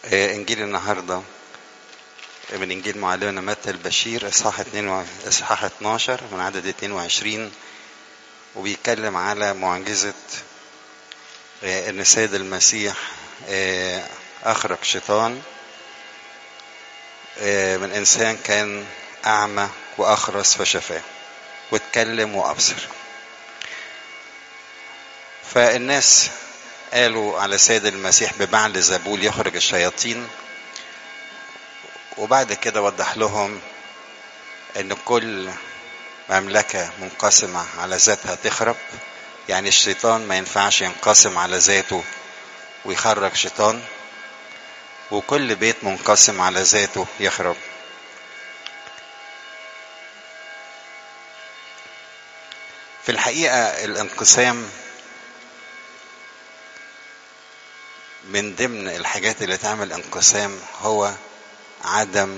انجيل النهارده من انجيل معلمنا متى البشير اصحاح 2 اصحاح 12 من عدد 22 وبيتكلم على معجزه ان السيد المسيح اخرج شيطان من انسان كان اعمى واخرس فشفاه واتكلم وابصر فالناس قالوا على سيد المسيح ببعل زبول يخرج الشياطين وبعد كده وضح لهم ان كل مملكة منقسمة على ذاتها تخرب يعني الشيطان ما ينفعش ينقسم على ذاته ويخرج شيطان وكل بيت منقسم على ذاته يخرب في الحقيقة الانقسام من ضمن الحاجات اللي تعمل انقسام هو عدم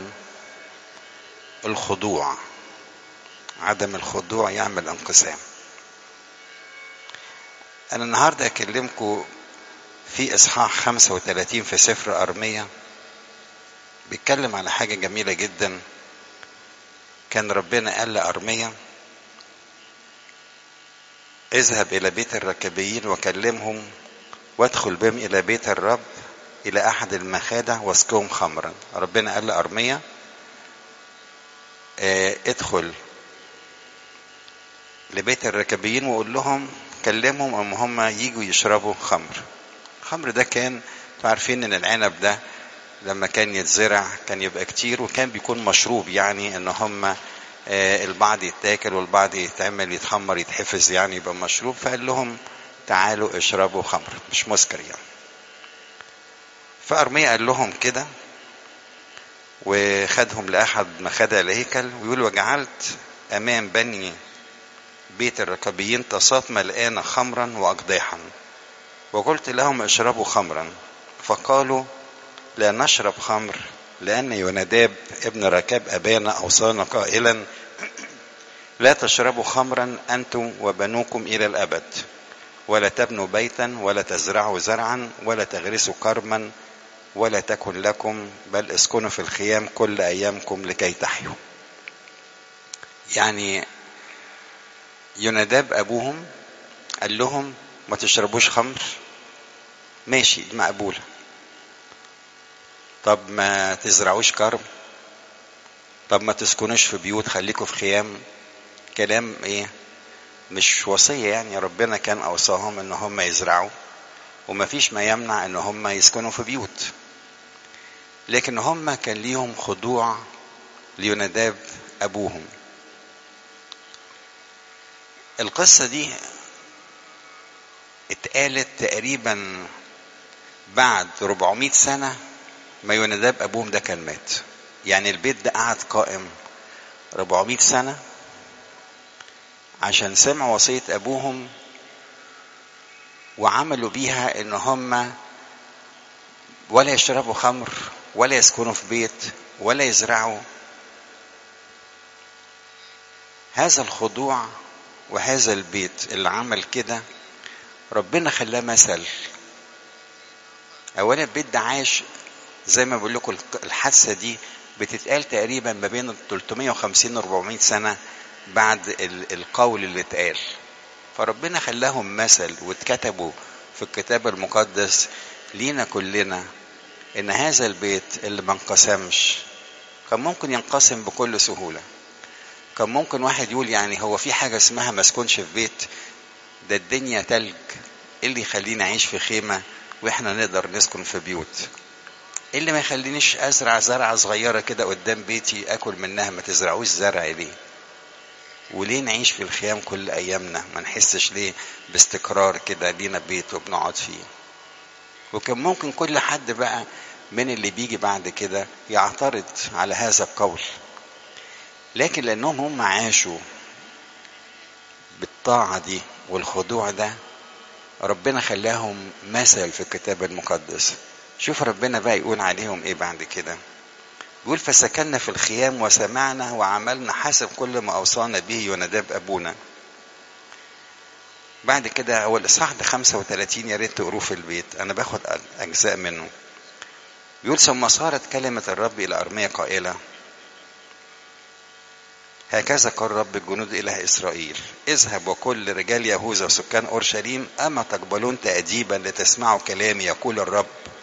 الخضوع عدم الخضوع يعمل انقسام انا النهارده اكلمكم في اصحاح 35 في سفر ارميا بيتكلم على حاجه جميله جدا كان ربنا قال لارميا اذهب الى بيت الركبيين وكلمهم وادخل بهم الى بيت الرب الى احد المخادع واسقهم خمرا ربنا قال لارميا اه ادخل لبيت الركبيين وقول لهم كلمهم ان هم يجوا يشربوا خمر الخمر ده كان عارفين ان العنب ده لما كان يتزرع كان يبقى كتير وكان بيكون مشروب يعني ان هم اه البعض يتاكل والبعض يتعمل يتخمر يتحفظ يعني يبقى مشروب فقال لهم تعالوا اشربوا خمر مش مسكر يعني فأرميا قال لهم كده وخدهم لأحد مخادع الهيكل ويقول وجعلت أمام بني بيت الركبيين طاسات ملقانة خمرا وأقداحا وقلت لهم اشربوا خمرا فقالوا لا نشرب خمر لأن يوناداب ابن ركاب أبانا أوصانا قائلا لا تشربوا خمرا أنتم وبنوكم إلى الأبد ولا تبنوا بيتا ولا تزرعوا زرعا ولا تغرسوا كرما ولا تكن لكم بل اسكنوا في الخيام كل ايامكم لكي تحيوا يعني يوناداب ابوهم قال لهم ما تشربوش خمر ماشي مقبوله طب ما تزرعوش كرم طب ما تسكنوش في بيوت خليكم في خيام كلام ايه مش وصية يعني ربنا كان أوصاهم إن هم يزرعوا وما فيش ما يمنع إن هم يسكنوا في بيوت لكن هم كان ليهم خضوع ليوناداب أبوهم القصة دي اتقالت تقريبا بعد 400 سنة ما يوناداب أبوهم ده كان مات يعني البيت ده قعد قائم 400 سنة عشان سمعوا وصية أبوهم وعملوا بيها إن هم ولا يشربوا خمر ولا يسكنوا في بيت ولا يزرعوا هذا الخضوع وهذا البيت اللي عمل كده ربنا خلاه مثل أولا البيت ده عاش زي ما بقول لكم الحادثة دي بتتقال تقريبا ما بين 350 و 400 سنة بعد القول اللي اتقال فربنا خلاهم مثل واتكتبوا في الكتاب المقدس لينا كلنا ان هذا البيت اللي ما انقسمش كان ممكن ينقسم بكل سهوله كان ممكن واحد يقول يعني هو في حاجه اسمها ما اسكنش في بيت ده الدنيا تلج ايه اللي يخليني اعيش في خيمه واحنا نقدر نسكن في بيوت ايه اللي ما يخلينيش ازرع زرعه صغيره كده قدام بيتي اكل منها ما تزرعوش زرع ليه وليه نعيش في الخيام كل ايامنا ما نحسش ليه باستقرار كده لينا بيت وبنقعد فيه وكان ممكن كل حد بقى من اللي بيجي بعد كده يعترض على هذا القول لكن لانهم هم عاشوا بالطاعة دي والخضوع ده ربنا خلاهم مثل في الكتاب المقدس شوف ربنا بقى يقول عليهم ايه بعد كده يقول فسكننا في الخيام وسمعنا وعملنا حسب كل ما أوصانا به يوناداب أبونا بعد كده هو الإصحاح ده 35 يا ريت تقروه في البيت أنا باخد أجزاء منه يقول ثم صارت كلمة الرب إلى أرميا قائلة هكذا قال رب الجنود إله إسرائيل اذهب وقل لرجال يهوذا وسكان أورشليم أما تقبلون تأديبا لتسمعوا كلامي يقول الرب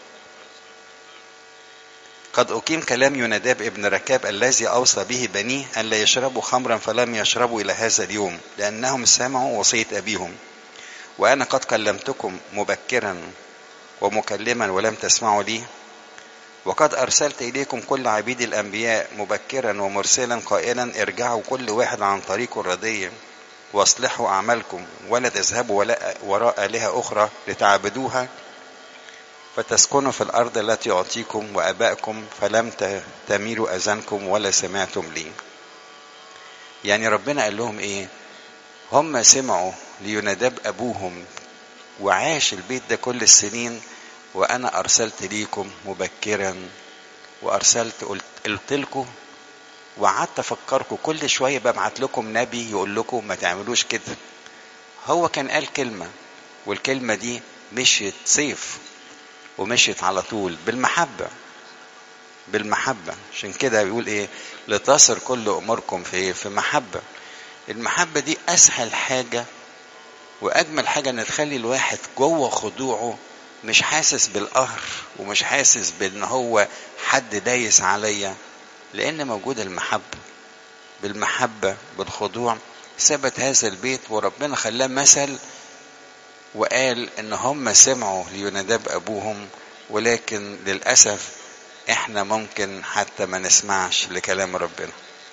قد أقيم كلام يناداب ابن ركاب الذي أوصى به بنيه أن لا يشربوا خمرا فلم يشربوا إلى هذا اليوم لأنهم سمعوا وصية أبيهم وأنا قد كلمتكم مبكرا ومكلما ولم تسمعوا لي وقد أرسلت إليكم كل عبيد الأنبياء مبكرا ومرسلا قائلا ارجعوا كل واحد عن طريقه الردي واصلحوا أعمالكم ولا تذهبوا وراء آلهة أخرى لتعبدوها فتسكنوا في الأرض التي أعطيكم وأبائكم فلم تميلوا أذانكم ولا سمعتم لي يعني ربنا قال لهم إيه هم سمعوا لينادب أبوهم وعاش البيت ده كل السنين وأنا أرسلت ليكم مبكرا وأرسلت قلت, قلت لكم وقعدت أفكركم كل شوية ببعت لكم نبي يقول لكم ما تعملوش كده هو كان قال كلمة والكلمة دي مشيت سيف ومشيت على طول بالمحبة بالمحبة عشان كده بيقول ايه لتصر كل اموركم في ايه في محبة المحبة دي اسهل حاجة واجمل حاجة ان تخلي الواحد جوه خضوعه مش حاسس بالقهر ومش حاسس بان هو حد دايس عليا لان موجود المحبة بالمحبة بالخضوع ثبت هذا البيت وربنا خلاه مثل وقال ان هم سمعوا لينادب ابوهم ولكن للاسف احنا ممكن حتى ما نسمعش لكلام ربنا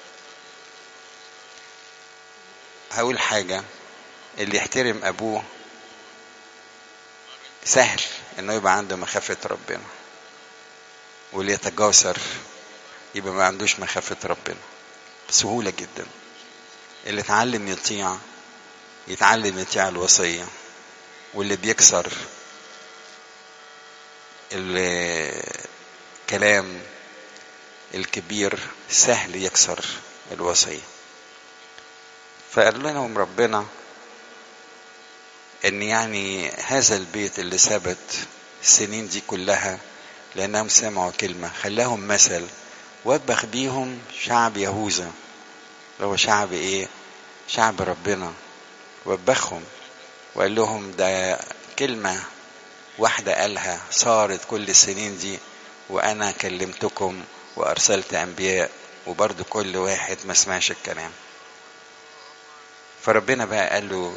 هقول حاجة اللي يحترم ابوه سهل انه يبقى عنده مخافة ربنا واللي يتجاسر يبقى ما عندوش مخافة ربنا بسهولة جدا اللي اتعلم يطيع يتعلم يطيع الوصيه واللي بيكسر الكلام الكبير سهل يكسر الوصية فقال لهم ربنا ان يعني هذا البيت اللي ثبت السنين دي كلها لانهم سمعوا كلمة خلاهم مثل وبخ بيهم شعب يهوذا هو شعب ايه شعب ربنا وبخهم وقال لهم ده كلمة واحدة قالها صارت كل السنين دي وأنا كلمتكم وأرسلت أنبياء وبرضه كل واحد ما سمعش الكلام فربنا بقى قال له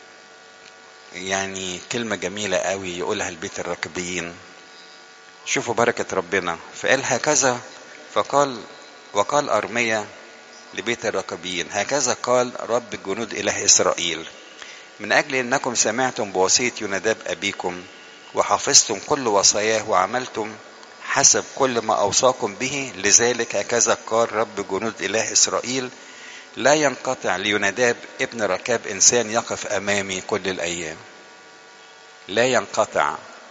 يعني كلمة جميلة قوي يقولها البيت الراكبين شوفوا بركة ربنا فقال هكذا فقال وقال أرميا لبيت الراكبين هكذا قال رب الجنود إله إسرائيل من أجل أنكم سمعتم بوصية يناداب أبيكم وحفظتم كل وصاياه وعملتم حسب كل ما أوصاكم به لذلك هكذا قال رب جنود إله إسرائيل لا ينقطع ليناداب ابن ركاب إنسان يقف أمامي كل الأيام لا ينقطع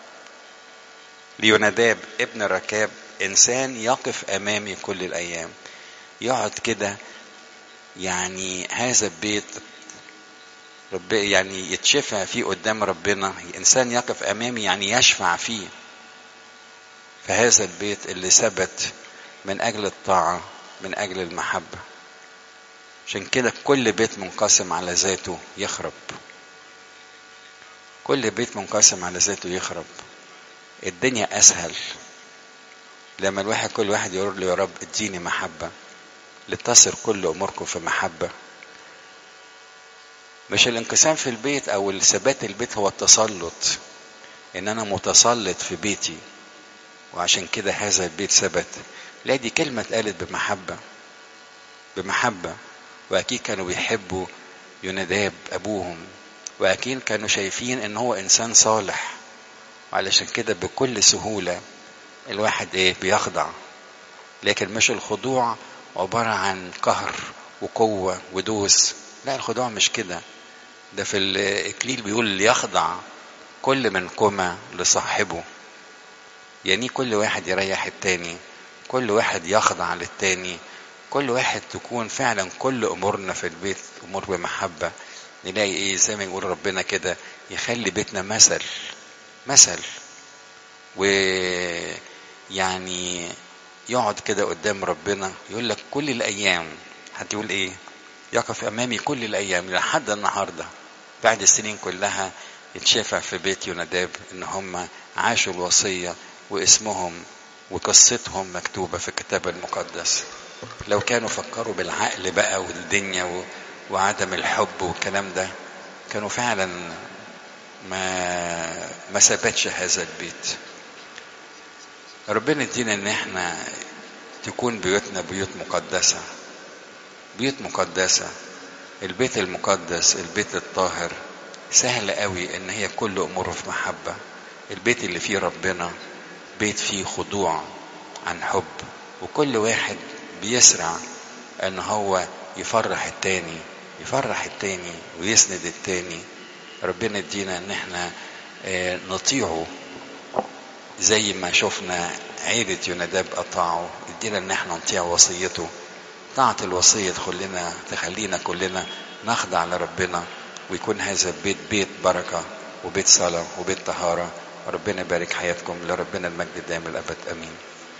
ليناداب ابن ركاب إنسان يقف أمامي كل الأيام يقعد كده يعني هذا البيت رب يعني يتشفع فيه قدام ربنا انسان يقف امامي يعني يشفع فيه فهذا البيت اللي ثبت من اجل الطاعه من اجل المحبه عشان كده كل بيت منقسم على ذاته يخرب كل بيت منقسم على ذاته يخرب الدنيا اسهل لما الواحد كل واحد يقول له يا رب اديني محبه لتصل كل اموركم في محبه مش الانقسام في البيت او الثبات البيت هو التسلط ان انا متسلط في بيتي وعشان كده هذا البيت ثبت لا دي كلمة اتقالت بمحبة بمحبة واكيد كانوا بيحبوا يناداب ابوهم واكيد كانوا شايفين ان هو انسان صالح وعلشان كده بكل سهولة الواحد ايه بيخضع لكن مش الخضوع عبارة عن قهر وقوة ودوس لا الخضوع مش كده ده في الإكليل بيقول يخضع كل منكما لصاحبه يعني كل واحد يريح التاني كل واحد يخضع للتاني كل واحد تكون فعلا كل امورنا في البيت امور بمحبه نلاقي ايه زي ما يقول ربنا كده يخلي بيتنا مثل مثل يعني يقعد كده قدام ربنا يقول لك كل الايام هتقول ايه يقف امامي كل الايام لحد النهارده بعد السنين كلها يتشافع في بيت يوناداب ان هم عاشوا الوصيه واسمهم وقصتهم مكتوبه في الكتاب المقدس لو كانوا فكروا بالعقل بقى والدنيا و... وعدم الحب والكلام ده كانوا فعلا ما ما ثبتش هذا البيت ربنا يدينا ان احنا تكون بيوتنا بيوت مقدسة بيوت مقدسة البيت المقدس البيت الطاهر سهل قوي ان هي كل اموره في محبة البيت اللي فيه ربنا بيت فيه خضوع عن حب وكل واحد بيسرع ان هو يفرح التاني يفرح التاني ويسند التاني ربنا يدينا ان احنا نطيعه زي ما شفنا عيلة يوناداب أطاعوا يدينا إن احنا نطيع وصيته طاعة الوصية تخلينا تخلينا كلنا نخضع لربنا ويكون هذا البيت بيت بركة وبيت صلاة وبيت طهارة ربنا يبارك حياتكم لربنا المجد دائم الأبد أمين